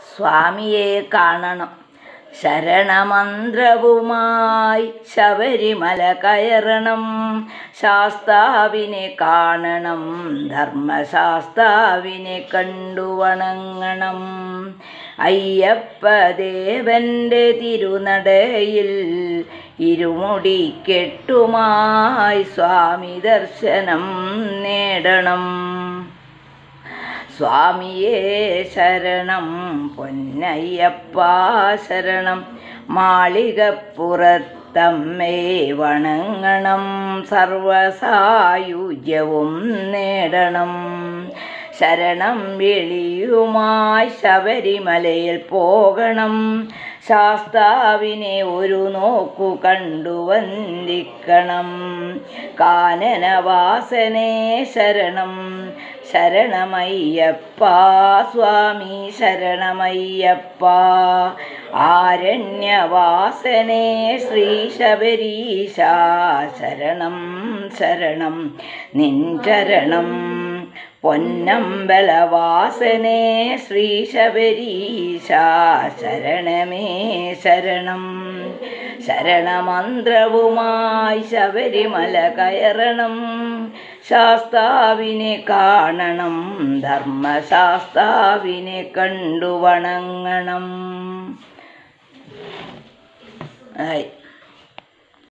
സ്വാമിയെ കാണണം ശരണമന്ത്രവുമായി ശബരിമല കയറണം ശാസ്താവിനെ കാണണം ധർമ്മശാസ്താവിനെ കണ്ടു വണങ്ങണം അയ്യപ്പദേവന്റെ തിരുനടയിൽ ഇരുമുടിക്കെട്ടുമായി സ്വാമി ദർശനം നേടണം സ്വാമിയേ ശരണം പൊന്നയ്യപ്പ ശരണം മാളികപ്പുറത്തമ്മേ വണങ്ങണം സർവസായുജ്യവും നേടണം ശരണം വിളിയുമായി ശബരിമലയിൽ പോകണം ശാസ്താവിനെ ഒരു നോക്കു കണ്ടു വന്ദിക്കണം കാനനവാസനേ ശരണം ശരണമയ്യപ്പ സ്വാമി ശരണമയ്യപ്പ ആരണ്യവാസനേ ശ്രീ ശബരീശ ശരണം ശരണം നിൻ ചരണം പൊന്നമ്പലവാസനേ ശ്രീ ശബരീശ ശരണമേ ശരണം ശരണമന്ത്രവുമായി ശബരിമല കയറണം ശാസ്താവിനെ കാണണം ധർമ്മശാസ്താവിനെ കണ്ടു വണങ്ങണം ആയി